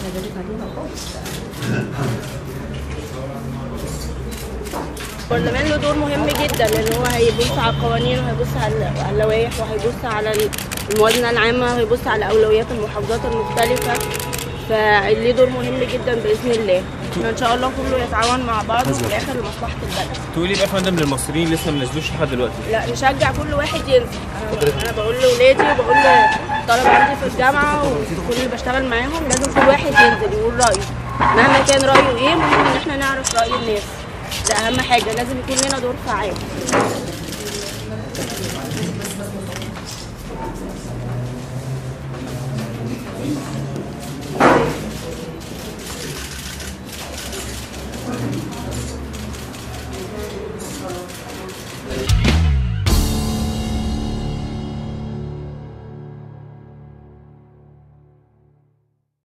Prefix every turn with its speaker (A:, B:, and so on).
A: شهادتك عليها خالص
B: البرلمان له دور مهم جدا لان هو هيبص على القوانين وهيبص على على اللوائح وهيبص على الموازنه العامه وهيبص على اولويات المحافظات المختلفه فليه دور مهم جدا باذن الله إحنا ان شاء الله كله يتعاون مع بعض وفي الاخر لمصلحه البلد
C: تقولي بقى يا فندم للمصريين لسه ما نزلوش لحد دلوقتي
B: لا نشجع كل واحد ينزل انا انا بقول لاولادي وبقول للطلبه عندي في الجامعه وكل اللي بشتغل معاهم لازم كل واحد ينزل يقول رايه مهما كان رايه ايه مهم ان احنا نعرف راي الناس ده اهم حاجه لازم يكون لنا دور فعال